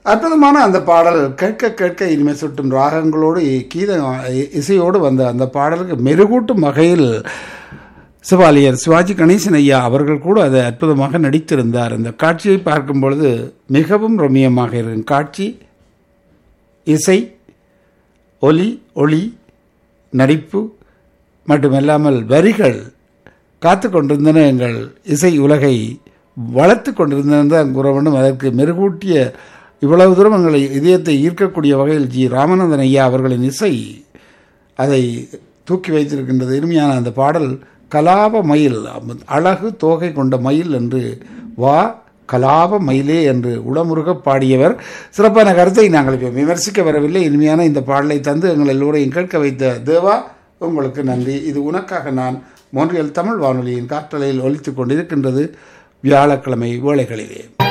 அற்புதமான அந்த பாடல் கேட்க கேட்க இனிமே சுட்டும் ராகங்களோடு கீத இசையோடு வந்த அந்த பாடலுக்கு மெருகூட்டும் வகையில் சிவாலியர் சிவாஜி கணேசன் ஐயா அவர்கள் கூட அதை அற்புதமாக நடித்திருந்தார் அந்த காட்சியை பார்க்கும் பொழுது மிகவும் ரம்மியமாக இருக்கும் காட்சி இசை ஒலி ஒளி நடிப்பு மட்டுமல்லாமல் வரிகள் காத்து கொண்டிருந்தன எங்கள் இசை உலகை வளர்த்து கொண்டிருந்தன தான் கூற வேண்டும் அதற்கு மெருகூட்டிய இவ்வளவு தூரம் எங்களை இதயத்தை ஈர்க்கக்கூடிய வகையில் ஜி ராமநாதன் ஐயா அவர்களின் இசை அதை தூக்கி வைத்திருக்கின்றது இனிமையான அந்த பாடல் கலாப மயில் அழகு தோகை கொண்ட மயில் என்று வா கலாப மயிலே என்று உளமுருக பாடியவர் சிறப்பான கருத்தை நாங்கள் இப்போ விமர்சிக்க வரவில்லை இனிமையான இந்த பாடலை தந்து எங்கள் எல்லோரையும் கேட்க வைத்த தேவா உங்களுக்கு நன்றி இது உனக்காக நான் மோன்றியல் தமிழ் வானொலியின் காற்றலையில் ஒலித்துக் கொண்டிருக்கின்றது வியாழக்கிழமை வேளைகளிலே